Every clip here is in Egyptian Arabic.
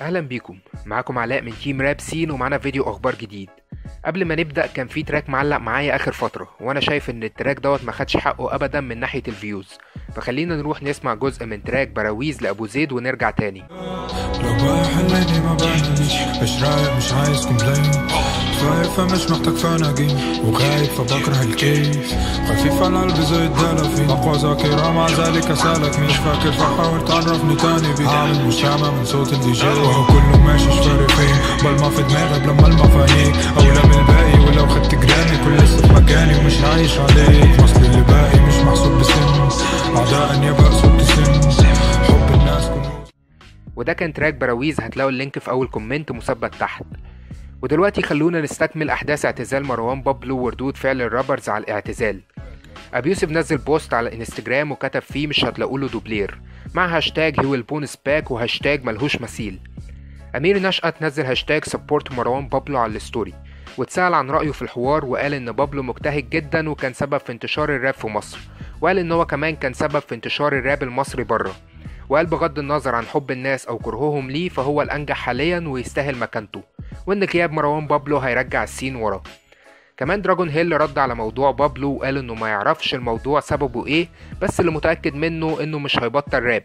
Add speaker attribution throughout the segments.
Speaker 1: اهلا بيكم معاكم علاء من تيم راب سين ومعانا فيديو اخبار جديد قبل ما نبدا كان في تراك معلق معايا اخر فتره وانا شايف ان التراك دوت ما خدش حقه ابدا من ناحيه الفيوز فخلينا نروح نسمع جزء من تراك براويز لابو زيد ونرجع تاني
Speaker 2: لو بايع حليني ما بعنيش مش رايق مش عايز كومبلين فايق فمش محتاج فناجين وغايب فبكره الكيف خفيف على قلبي زي الدلافين اقوى ذاكرة مع ذلك اسالك مش فاكر فحاول تعرفني تاني بيه عامل مشامة من صوت الدي جي وهو كله ماشي مش فارق فين بل ما في دماغك لما المفانيك اولى من الباقي ولو خدت جرامي كل لسه في مكاني ومش عايش عليه مصلي اللي باقي مش محسوب بسن اعداء يبقى صوت سن حب الناس كنوز
Speaker 1: وده كان تراك براويز هتلاقوا اللينك في اول كومنت مثبت تحت ودلوقتي خلونا نستكمل احداث اعتزال مروان بابلو وردود فعل الرابرز على الاعتزال ابي يوسف نزل بوست على انستجرام وكتب فيه مش هتلاقوا له دوبلير مع هاشتاج هو البونس باك وهاشتاج ملهوش مثيل امير نشأت نزل هاشتاج سبورت مروان بابلو على الستوري واتسأل عن رأيه في الحوار وقال إن بابلو مجتهد جدا وكان سبب في انتشار الراب في مصر وقال إن هو كمان كان سبب في انتشار الراب المصري بره وقال بغض النظر عن حب الناس أو كرههم ليه فهو الأنجح حاليا ويستاهل مكانته وإن غياب مروان بابلو هيرجع السين ورا كمان دراجون هيل رد على موضوع بابلو وقال إنه ما يعرفش الموضوع سببه إيه بس اللي متأكد منه إنه مش هيبطل راب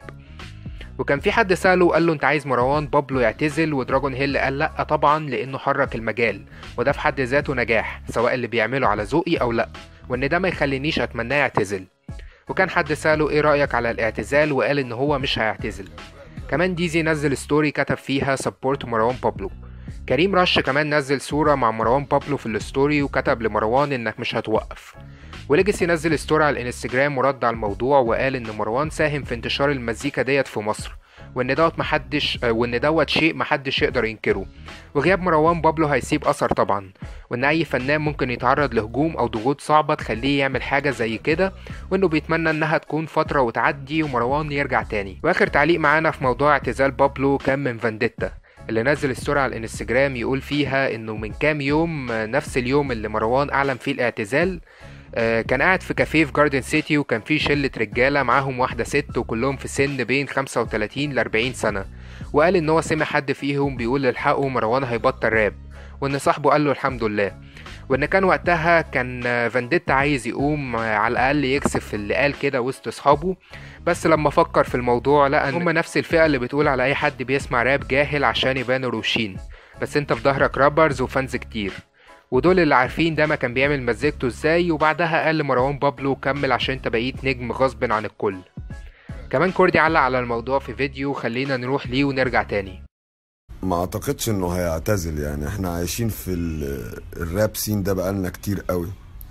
Speaker 1: وكان في حد سأله وقال له انت عايز مروان بابلو يعتزل ودراجون هيل قال لا طبعا لانه حرك المجال وده في حد ذاته نجاح سواء اللي بيعمله على ذوقي او لا وان ده ما يخلينيش اتمناه يعتزل وكان حد سأله ايه رأيك على الاعتزال وقال ان هو مش هيعتزل كمان ديزي نزل ستوري كتب فيها سبورت مروان بابلو كريم رش كمان نزل صورة مع مروان بابلو في الستوري وكتب لمروان انك مش هتوقف وليجاسي نزل ستوري على الانستجرام ورد على الموضوع وقال ان مروان ساهم في انتشار المزيكا ديت في مصر وان دوت محدش وان دوت شيء محدش يقدر ينكره وغياب مروان بابلو هيسيب اثر طبعا وان اي فنان ممكن يتعرض لهجوم او ضغوط صعبه تخليه يعمل حاجه زي كده وانه بيتمنى انها تكون فتره وتعدي ومروان يرجع تاني واخر تعليق معانا في موضوع اعتزال بابلو كان من فانديتا اللي نزل الصورة على الانستجرام يقول فيها انه من كام يوم نفس اليوم اللي مروان اعلن فيه الاعتزال آه، كان قاعد في كافيه في جاردن سيتي وكان في شلة رجالة معاهم واحدة ست وكلهم في سن بين 35 ل 40 سنة وقال إن هو سمع حد فيهم بيقول الحقوا مروان هيبطل راب وإن صاحبه قال له الحمد لله وإن كان وقتها كان آه، فانديتا عايز يقوم آه، على الأقل يكسف اللي قال كده وسط أصحابه بس لما فكر في الموضوع لقى إن هما نفس الفئة اللي بتقول على أي حد بيسمع راب جاهل عشان يبانوا روشين بس انت في ظهرك رابرز وفانز كتير ودول اللي عارفين ده ما كان بيعمل مزيكته ازاي وبعدها قال لمروان بابلو كمل عشان انت بقيت نجم غصب عن الكل كمان كوردي علق على الموضوع في فيديو خلينا نروح ليه ونرجع تاني
Speaker 3: ما اعتقدش انه هيعتزل يعني احنا عايشين في ال- الراب سين ده بقالنا كتير قوي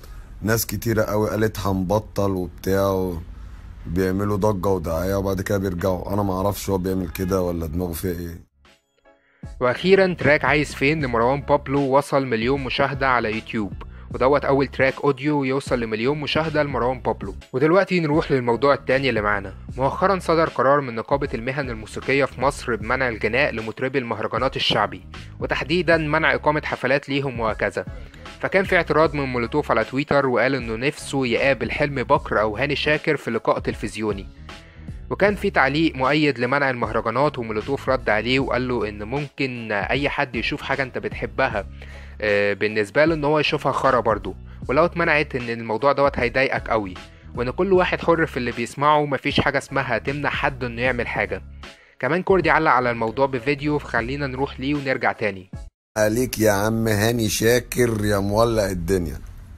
Speaker 3: ناس كتيرة قوي قالت هنبطل وبتاع بيعملوا ضجة ودعاية وبعد كده بيرجعوا انا ما اعرفش هو بيعمل كده ولا دماغه فيها ايه
Speaker 1: واخيرا تراك عايز فين لمروان بابلو وصل مليون مشاهدة على يوتيوب ودوت اول تراك اوديو يوصل لمليون مشاهدة لمروان بابلو ودلوقتي نروح للموضوع التاني اللي معانا مؤخرا صدر قرار من نقابة المهن الموسيقية في مصر بمنع الغناء لمطربي المهرجانات الشعبي وتحديدا منع اقامة حفلات ليهم وهكذا فكان في اعتراض من مولوتوف على تويتر وقال انه نفسه يقابل حلمي بكر او هاني شاكر في لقاء تلفزيوني وكان في تعليق مؤيد لمنع المهرجانات ومولوتوف رد عليه وقال له ان ممكن اي حد يشوف حاجه انت بتحبها آه، بالنسبه له ان هو يشوفها خرا برضه ولو اتمنعت ان الموضوع دوت هيضايقك قوي وان كل واحد حر في اللي بيسمعه ومفيش حاجه اسمها تمنع حد انه يعمل حاجه كمان كوردي علق على الموضوع بفيديو فخلينا نروح ليه ونرجع تاني
Speaker 3: عليك يا عم هاني شاكر يا مولع الدنيا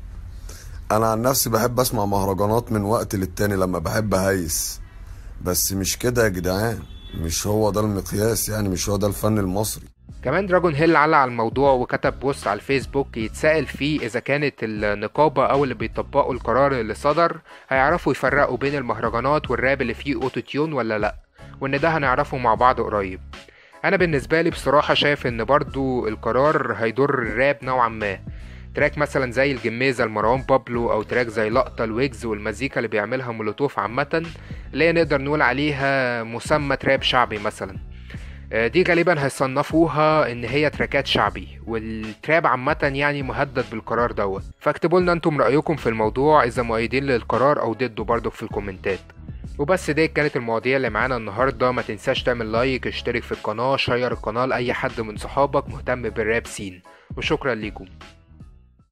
Speaker 3: انا عن نفسي بحب اسمع مهرجانات من وقت للتاني لما بحب هيس بس مش كده يا جدعان مش هو ده المقياس يعني مش هو ده الفن المصري
Speaker 1: كمان دراجون هيل علق على الموضوع وكتب بوست على الفيسبوك يتسأل فيه إذا كانت النقابة أو اللي بيطبقوا القرار اللي صدر هيعرفوا يفرقوا بين المهرجانات والراب اللي فيه أوتو تيون ولا لأ وإن ده هنعرفه مع بعض قريب أنا بالنسبة لي بصراحة شايف إن برضو القرار هيضر الراب نوعا ما تراك مثلا زي الجميزة لمروان بابلو أو تراك زي لقطة الويجز والمزيكا اللي بيعملها مولوتوف عامة اللي هي نقدر نقول عليها مسمى تراب شعبي مثلا آه، دي غالبا هيصنفوها ان هي تراكات شعبي والتراب عامة يعني مهدد بالقرار دوت فاكتبوا لنا انتم رأيكم في الموضوع اذا مؤيدين للقرار او ضده برضه في الكومنتات وبس دي كانت المواضيع اللي معانا النهارده ما تنساش تعمل لايك اشترك في القناه شير القناه لاي حد من صحابك مهتم بالراب سين وشكرا ليكم